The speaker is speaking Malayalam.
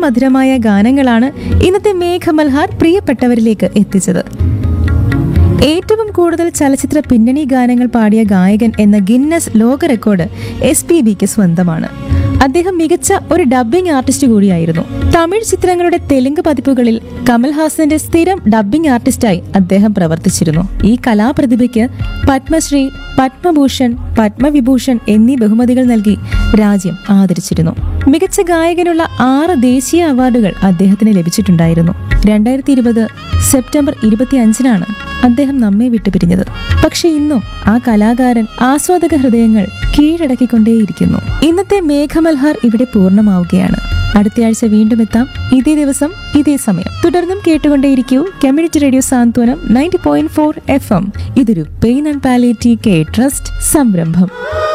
ഹൃദയമധുരമായ ഗാനങ്ങളാണ് ഇന്നത്തെ മേഘമൽഹാർ പ്രിയപ്പെട്ടവരിലേക്ക് എത്തിച്ചത് ഏറ്റവും കൂടുതൽ ചലച്ചിത്ര പിന്നണി ഗാനങ്ങൾ പാടിയ ഗായകൻ എന്ന ഗിന്നസ് ലോക റെക്കോർഡ് എസ് പി ബിക്ക് സ്വന്തമാണ് അദ്ദേഹം മികച്ച ഒരു ഡബ്ബിംഗ് ആർട്ടിസ്റ്റ് കൂടിയായിരുന്നു തമിഴ് ചിത്രങ്ങളുടെ തെലുങ്ക് പതിപ്പുകളിൽ കമൽഹാസന്റെ സ്ഥിരം ഡബ്ബിംഗ് ആർട്ടിസ്റ്റായി അദ്ദേഹം പ്രവർത്തിച്ചിരുന്നു ഈ കലാപ്രതിഭയ്ക്ക് പത്മശ്രീ പത്മഭൂഷൺ പത്മവിഭൂഷൺ എന്നീ ബഹുമതികൾ നൽകി രാജ്യം ആദരിച്ചിരുന്നു മികച്ച ഗായകനുള്ള ആറ് ദേശീയ അവാർഡുകൾ അദ്ദേഹത്തിന് ലഭിച്ചിട്ടുണ്ടായിരുന്നു രണ്ടായിരത്തി ഇരുപത് സെപ്റ്റംബർ ഇരുപത്തിയഞ്ചിനാണ് അദ്ദേഹം നമ്മെ വിട്ടുപിരിഞ്ഞത് പക്ഷെ ഇന്നും ആ കലാകാരൻ ആസ്വാദക ഹൃദയങ്ങൾ കീഴടക്കിക്കൊണ്ടേയിരിക്കുന്നു ഇന്നത്തെ മേഘമൽഹാർ ഇവിടെ പൂർണ്ണമാവുകയാണ് അടുത്തയാഴ്ച വീണ്ടും എത്താം ഇതേ ദിവസം ഇതേ സമയം തുടർന്നും കേട്ടുകൊണ്ടേയിരിക്കൂ community radio Santhwanam ninety point four F M ഇതൊരു pain and palliative care trust സംരംഭം